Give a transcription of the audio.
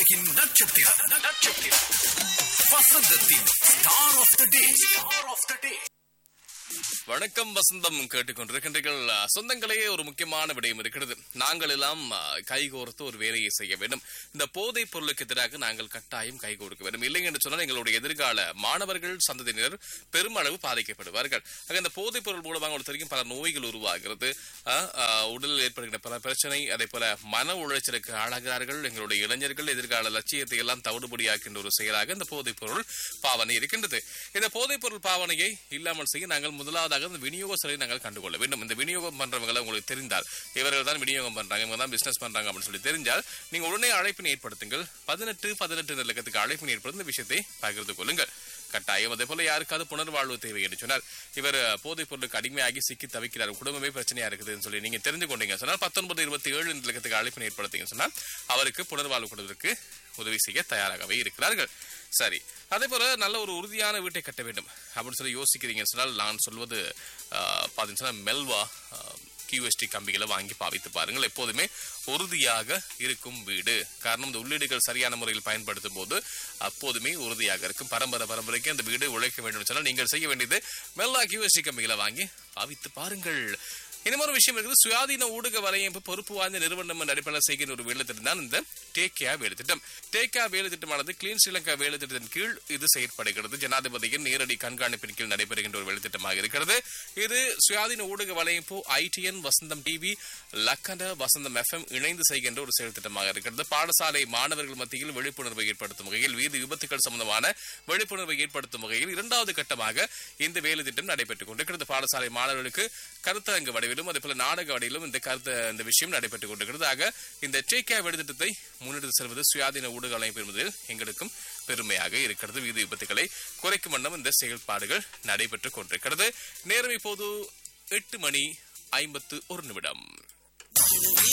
உலகின் நட்சத்திரம் நட்சத்திரம் வசந்தத்தின் star of the day star of the day வணக்கம் வசந்தம் கேட்டுக்கொண்டிருக்கின்றீர்கள் சொந்தங்களே ஒரு முக்கியமான விடயம் இருக்கிறது நாங்கள் எல்லாம் அஹ், கைகோர்த்து ஒரு வேலையை செய்ய வேண்டும் இந்த போதைப் பொருளுக்கு எதிராக நாங்கள் கட்டாயம் கை கொடுக்க வேண்டும் இல்லை என்று சொன்னால் எங்களுடைய எதிர்கால மாணவர்கள் சந்ததியினர் பெருமளவு பாதிக்கப்படுவார்கள் ஆக இந்த போதைப் பொருள் மூலமாக உங்களுக்கு தெரியும் பல நோய்கள் உருவாகிறது அஹ், அஹ், உடலில் ஏற்படுகின்ற பல பிரச்சனை அதே போல மன உளைச்சலுக்கு ஆளாகிறார்கள் எங்களுடைய இளைஞர்கள் எதிர்கால லட்சியத்தை எல்லாம் தவிடுபடியாக்கின்ற ஒரு செயலாக இந்த போதைப் பொருள் பாவனை இருக்கின்றது இந்த போதைப் பொருள் பாவனையை இல்லாமல் செய்ய நாங்கள் முதலாவதாக இந்த விநியோகஸ்தரை நாங்கள் கண்டுகொள்ள வேண்டும் இந்த விநியோகம் பண்றவங்களை உங்களுக்கு தெரிந்தால் இவர்கள் தான் விநியோகம் பண்றாங்க இவங்க தான் பிசினஸ் பண்றாங்க அப்படின்னு சொல்லி தெரிஞ்சால் நீங்க உடனே அழைப்பினை ஏற்படுத்துங்கள் பதினெட்டு பதினெட்டு இலக்கத்துக்கு அழைப்பினை ஏற்படுத்தி இந்த விஷயத்தை பகிர்ந்து கொள்ளுங்கள் கட்டாயம் அதே போல யாருக்காவது புனர்வாழ்வு தேவை என்று சொன்னால் இவர் போதைப் பொருளுக்கு அடிமையாகி சிக்கி தவிக்கிறார் குடும்பமே பிரச்சனையா இருக்குதுன்னு சொல்லி நீங்க தெரிந்து கொண்டீங்க சொன்னால் பத்தொன்பது இருபத்தி ஏழு இலக்கத்துக்கு அழைப்பினை ஏற்படுத்தீங்க சொன்னால் அவருக்கு புனர்வாழ்வு கொடுவதற்கு உதவி செய்ய தயாராகவே இருக்கிறார்கள் சரி அதே போல நல்ல ஒரு உறுதியான வீட்டை கட்ட வேண்டும் அப்படின்னு சொல்லி யோசிக்கிறீங்க சொன்னால் நான் சொல்வது ஆஹ், பார்த்தீங்கன்னு சொன்னா மெல்வா கியூஎஸ்டி கம்பிகளை வாங்கி பாவித்து பாருங்கள் எப்போதுமே உறுதியாக இருக்கும் வீடு காரணம் இந்த உள்ளீடுகள் சரியான முறையில் பயன்படுத்தும் போது அப்போதுமே உறுதியாக இருக்கும் பரம்பரை பரம்பரைக்கு அந்த வீடு உழைக்க வேண்டும் சொன்னால் நீங்கள் செய்ய வேண்டியது மெல்லா கியூஎஸ்டி கம்பிகளை வாங்கி பாவித்து பாருங்கள் இன்னமொரு விஷயம் இருக்குது சுயாதீன ஊடக வலையமைப்பு பொறுப்பு வாய்ந்த நிறுவனம் என்ற அடிப்படையில் செய்கின்ற ஒரு வேலை திட்டம் தான் இந்த டேக்கியா வேலை திட்டம் டேக்கியா வேலை திட்டமானது கிளீன் ஸ்ரீலங்கா வேலை திட்டத்தின் கீழ் இது செயற்படுகிறது ஜனாதிபதியின் நேரடி கண்காணிப்பின் கீழ் நடைபெறுகின்ற ஒரு வேலை திட்டமாக இருக்கிறது இது சுயாதீன ஊடக வலையமைப்பு ITN Vasantham TV Lakhanda Vasantham FM இணைந்து செய்கின்ற ஒரு செயல் திட்டமாக இருக்கிறது பாடசாலை மாணவர்கள் மத்தியில் விழிப்புணர்வை ஏற்படுத்தும் வகையில் வீதி விபத்துகள் சம்பந்தமான விழிப்புணர்வை ஏற்படுத்தும் வகையில் இரண்டாவது கட்டமாக இந்த வேலை திட்டம் நடைபெற்றுக் கொண்டிருக்கிறது பாடசாலை மாணவர்களுக்கு கருத்தரங்கு வடிவிலும் அதே போல நாடக வடிவிலும் இந்த கருத்து இந்த விஷயம் நடைபெற்றுக் கொண்டிருக்கிறது ஆக இந்த டேக்கே வேலை திட்டத்தை முன்னெடுத்து செல்வது சுயாதீன ஊடக அமைப்பு என்பதில் எங்களுக்கும் பெருமையாக இருக்கிறது வீதி விபத்துகளை குறைக்கும் வண்ணம் இந்த செயல்பாடுகள் நடைபெற்றுக் கொண்டிருக்கிறது நேரம் இப்போது எட்டு மணி ஐம்பத்து ஒரு நிமிடம்